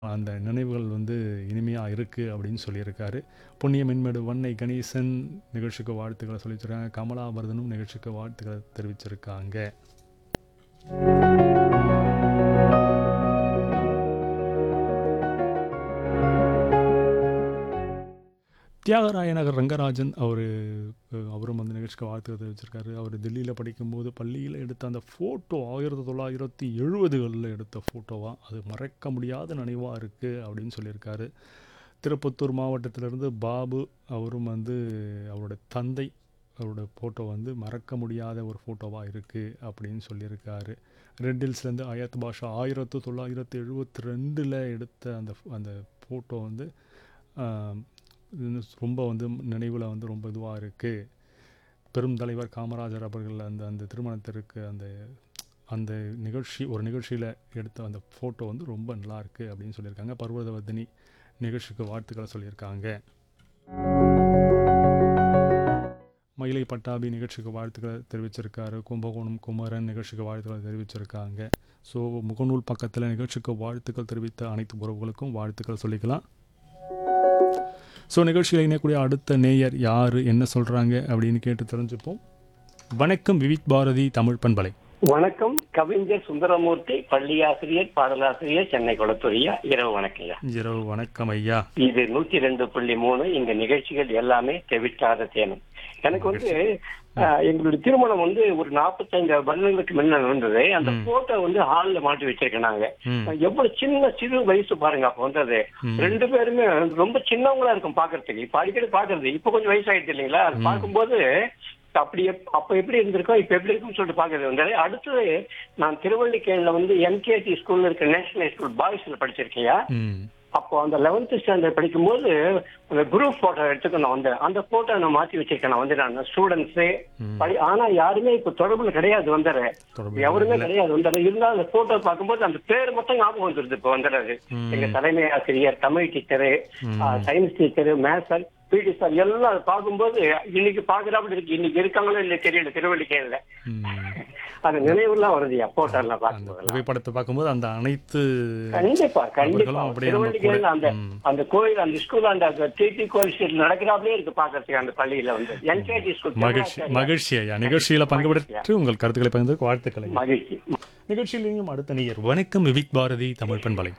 அந்த நினைவுகள் வந்து இனிமையாக இருக்குது அப்படின்னு சொல்லியிருக்காரு புண்ணிய மின்மேடு வன்னை கணேசன் நிகழ்ச்சிக்கு வாழ்த்துக்களை சொல்லிச்சிருக்காங்க கமலாபரதனும் நிகழ்ச்சிக்கு வாழ்த்துக்களை தெரிவிச்சிருக்காங்க தியாகராய நகர் ரங்கராஜன் அவர் அவரும் வந்து நிகழ்ச்சிக்கு வாழ்த்துக்களை தெரிவிச்சிருக்காரு அவர் டெல்லியில் படிக்கும்போது பள்ளியில் எடுத்த அந்த ஃபோட்டோ ஆயிரத்தி தொள்ளாயிரத்தி எழுபதுகளில் எடுத்த ஃபோட்டோவாக அது மறக்க முடியாத நினைவாக இருக்குது அப்படின்னு சொல்லியிருக்காரு திருப்பத்தூர் மாவட்டத்திலிருந்து பாபு அவரும் வந்து அவரோட தந்தை அவரோட ஃபோட்டோ வந்து மறக்க முடியாத ஒரு ஃபோட்டோவாக இருக்குது அப்படின்னு சொல்லியிருக்காரு ரெட் ஹில்ஸ்லேருந்து அயத் பாஷா ஆயிரத்து தொள்ளாயிரத்தி எழுபத்தி ரெண்டில் எடுத்த அந்த அந்த ஃபோட்டோ வந்து ஆஹ், இது ரொம்ப வந்து நினைவில் வந்து ரொம்ப இதுவாக இருக்குது பெரும் தலைவர் காமராஜர் அவர்கள் அந்த அந்த திருமணத்திற்கு அந்த அந்த நிகழ்ச்சி ஒரு நிகழ்ச்சியில் எடுத்த அந்த ஃபோட்டோ வந்து ரொம்ப நல்லா இருக்குது அப்படின்னு சொல்லியிருக்காங்க பர்வதவர்தினி நிகழ்ச்சிக்கு வாழ்த்துக்களை சொல்லியிருக்காங்க மயிலை பட்டாபி நிகழ்ச்சிக்கு வாழ்த்துக்களை தெரிவிச்சிருக்காரு கும்பகோணம் குமரன் நிகழ்ச்சிக்கு வாழ்த்துக்களை தெரிவிச்சிருக்காங்க ஸோ முகநூல் பக்கத்தில் நிகழ்ச்சிக்கு வாழ்த்துக்கள் தெரிவித்த அனைத்து உறவுகளுக்கும் வாழ்த்துக்கள் சொல்லிக்கலாம் ஸோ நிகழ்ச்சியில் இணையக்கூடிய அடுத்த நேயர் யார் என்ன சொல்கிறாங்க அப்படின்னு கேட்டு தெரிஞ்சுப்போம் வணக்கம் விவித் பாரதி தமிழ் பண்பலை வணக்கம் கவிஞர் சுந்தரமூர்த்தி பள்ளியாசிரியர் பாடலாசிரியர் சென்னை குளத்தூரியா இரவு வணக்கம்யா இரவு வணக்கம் ஐயா இது நூத்தி ரெண்டு புள்ளி மூணு இங்க நிகழ்ச்சிகள் எல்லாமே தெவிட்டாத தேனும் எனக்கு வந்து ஆஹ், எங்களுடைய திருமணம் வந்து ஒரு நாற்பத்தைந்து வருடங்களுக்கு முன்ன நடந்தது அந்த போட்டோ வந்து ஹால்ல மாட்டி வச்சிருக்கேன் நாங்க ம் எவ்வளவு சின்ன சிறு வயசு பாருங்க அப்ப வந்தது ம். ரெண்டு பேருமே ரொம்ப சின்னவங்களா இருக்கும் பாக்குறதுக்கு இப்ப அடிக்கடி பாக்குறது இப்ப கொஞ்சம் வயசாயிடுச்சு இல்லைங்களா அது பார்க்கும்போது அப்படி எப்- அப்ப எப்படி இருந்திருக்கோம் இப்ப எப்படி இருக்கும்னு சொல்லிட்டு பாக்குறது வந்து அடுத்தது நான் திருவள்ளிக்கேணில வந்து எம்கேடி ஸ்கூல்ல இருக்க நேஷனல் ஸ்கூல் பாய்ஸ்ல படிச்சிருக்கேன் ம் அப்போ அந்த லெவன்த் ஸ்டாண்டர்ட் படிக்கும்போது அந்த குரூப் போட்டோ எடுத்துக்க நான் வந்தேன் அந்த போட்டோ நான் மாத்தி வச்சிருக்கேன் நான் வந்து நான் ஸ்டூடெண்ட்ஸ் ம். ஆனா யாருமே இப்ப தொடர்புல கிடையாது வந்துடுற தொடர்பு எவருமே கிடையாது வந்துடுற இருந்தாலும் அந்த போட்டோ பார்க்கும்போது அந்த பேர் மட்டும் ஞாபகம் வந்துருது இப்ப வந்துடுறது ம். எங்க தலைமை ஆசிரியர் தமிழ் டீச்சரு ம். Science teacher maths sir P T sir எல்லாம் அதை பார்க்கும்போது இன்னைக்கு பாக்குறாப்புல இருக்கு இன்னைக்கு இருக்காங்களோ இல்ல தெரியல திருவள்ளிக்கையில ம். அந்த நினைவுலாம் வருதுயா போட்டோ எல்லாம் அந்த பார்க்கும்போது புகைப்படத்தை பார்க்கும்போது அந்த அனைத்து கண்டிப்பா கண்டிப்பா அவர்களும் அப்படியே நம்ம திருவள்ளிக்கேணில கூட- அந்த ம். அந்த கோயில் அந்த ஸ்கூல் அந்த டிடி கோயில் ஸ்ட்ரீட் நடக்கிறாப்லயே இருக்கு பாக்குறதுக்கு அந்த பள்ளியில வந்து என்கேடி ஸ்கூல் மகிழ்ச்சி மகிழ்ச்சி ஐயா நிகழ்ச்சியில் பங்கு பெற்று உங்கள் கருத்துக்களை பகிர்ந்ததுக்கு வாழ்த்துக்களை மகிழ்ச்சி நிகழ்ச்சியில் நீங்களும் அடுத்த நேயர் வணக்கம் விவிக் பாரதி தமிழ் பண்பலை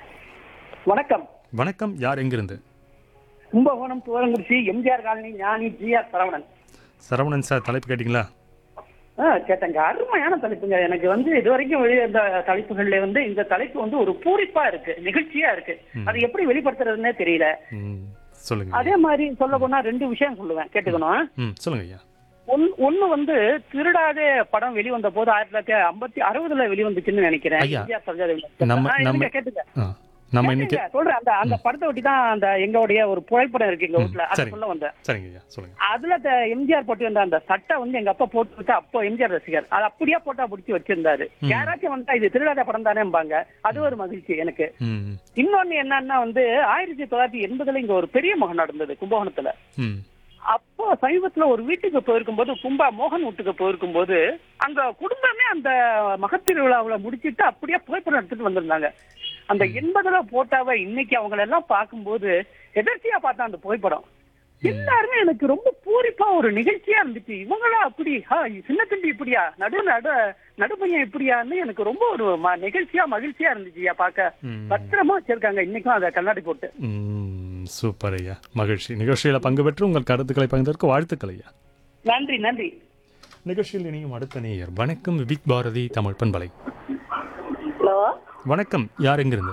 வணக்கம் வணக்கம் யார் எங்கிருந்து Kumbakonam Thuvarankurichi MGR colony Gnani G R Saravanan Saravanan sir தலைப்பு கேட்டிங்களா ஆ, கேட்டேங்க அருமையான தலைப்புங்க எனக்கு வந்து இது வரைக்கும் வெளியே இந்த தலைப்புகள்ல வந்து இந்த தலைப்பு வந்து ஒரு பூரிப்பா இருக்கு நிகழ்ச்சியா இருக்கு அது எப்படி வெளிப்படுத்துறதுன்னே தெரியல ம் சொல்லுங்க அதே மாதிரி சொல்ல போனா ரெண்டு விஷயம் சொல்லுவேன் கேட்டுக்கணும் ம் சொல்லுங்க ஐயா ஒன்- ஒண்ணு வந்து திருடாதே படம் வெளிவந்த போது ஆயிரத்தி தொள்ளாயிரத்தி ஐம்பத்தி அறுபதுல வெளிவந்துச்சுன்னு நினைக்கிறேன் ஐயா, எம்ஜிஆர் சரோஜா தேவி. நம்ம- ஆ, இருங்க, நம்ம- கேட்டுங்க ஆ நம்ம இன்னைக்கு கேட்டுங்க, சொல்றேன் அந்த அந்த படத்தை ஒட்டி தான் அந்த எங்களுடைய ஒரு புகைப்படம் இருக்கு எங்க வீட்டுல அது சரி. சொல்ல வந்தேன் சரிங்க ஐயா சொல்லுங்க அதுல அந்த எம்ஜிஆர் போட்டு வந்த அந்த சட்டை வந்து எங்க அப்பா போட்டு வச்சா அப்போ எம்ஜிஆர் ரசிகர் அது அப்படியே போட்டா பிடிச்சி வச்சிருந்தாரு யாராச்சும் வந்தா இது திருடாத படம் தானேம்பாங்க அது ஒரு மகிழ்ச்சி எனக்கு ம் இன்னொன்னு என்னன்னா வந்து ஆயிரத்தி தொள்ளாயிரத்தி எண்பதுல இங்க ஒரு பெரிய மகன் நடந்தது கும்பகோணத்துல ம் அப்போ சமீபத்துல ஒரு வீட்டுக்கு போயிருக்கும் போது கும்பா மோகன் வீட்டுக்கு போயிருக்கும் போது அங்க குடும்பமே அந்த மகத்திருவிழாவுல முடிச்சிட்டு அப்படியே புகைப்படம் எடுத்துட்டு வந்திருந்தாங்க அந்த எண்பதுல போட்டாவ இன்னைக்கு அவங்கள எல்லாம் பார்க்கும்போது எதர்ச்சியா பார்த்தா அந்த புகைப்படம் எல்லாருமே எனக்கு ரொம்ப பூரிப்பா ஒரு நிகழ்ச்சியா இருந்துச்சு இவங்களா அப்படி ஆ, சின்ன தம்பி இப்படியா நடு நடு நடுப்பையன் இப்படியான்னு எனக்கு ரொம்ப ஒரு ம- நிகழ்ச்சியா மகிழ்ச்சியா இருந்துச்சுயா பார்க்க ம். பத்திரமா வச்சிருக்காங்க இன்னைக்கும் அதை கண்ணாடி போட்டு ம் சூப்பர் ஐயா மகிழ்ச்சி நிகழ்ச்சியில் பங்கு பெற்று உங்கள் கருத்துக்களை பகிர்ந்ததற்கு வாழ்த்துக்கள் ஐயா நன்றி நன்றி நிகழ்ச்சியில் இணையும் அடுத்த நேயர் வணக்கம் விவிக் பாரதி தமிழ் பண்பலை ஹலோ வணக்கம் யார் எங்கிருந்து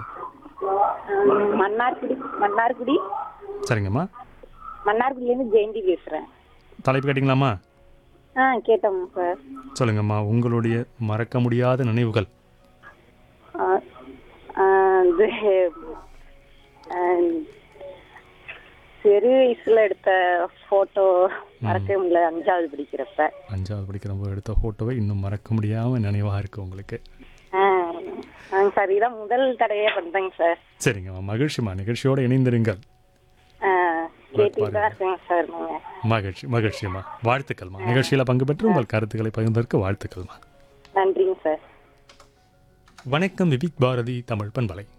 ம், மன்னார்குடி மன்னார்குடி சரிங்கம்மா மன்னார்குடியிலேருந்து ஜெயந்தி பேசுகிறேன் தலைப்பு கேட்டிங்களாம்மா ஆ கேட்டோம் சார் சொல்லுங்கம்மா உங்களுடைய மறக்க முடியாத நினைவுகள் ஆ, ஆ, இது ஆ, சிறு வயசுல எடுத்த ஃபோட்டோ மறக்க முடியல அஞ்சாவது படிக்கிறப்ப அஞ்சாவது படிக்கிறப்போ எடுத்த ஃபோட்டோவை இன்னும் மறக்க முடியாமல் நினைவாக இருக்குது உங்களுக்கு ஆ ஆ, சார் இதான் முதல் தடவையே பண்றேங்க சார் சரிங்கம்மா மகிழ்ச்சிம்மா நிகழ்ச்சியோடு இணைந்திருங்கள் ஆ, கேட்டுட்டு தான் இருக்கேங்க சார் நீங்க மகிழ்ச்சி மகிழ்ச்சிம்மா வாழ்த்துக்கள்மா நிகழ்ச்சியில் பங்கு பெற்று உங்கள் கருத்துக்களை பகிர்ந்ததற்கு வாழ்த்துக்கள்மா நன்றிங்க சார் வணக்கம் விவிக் பாரதி தமிழ் பண்பலை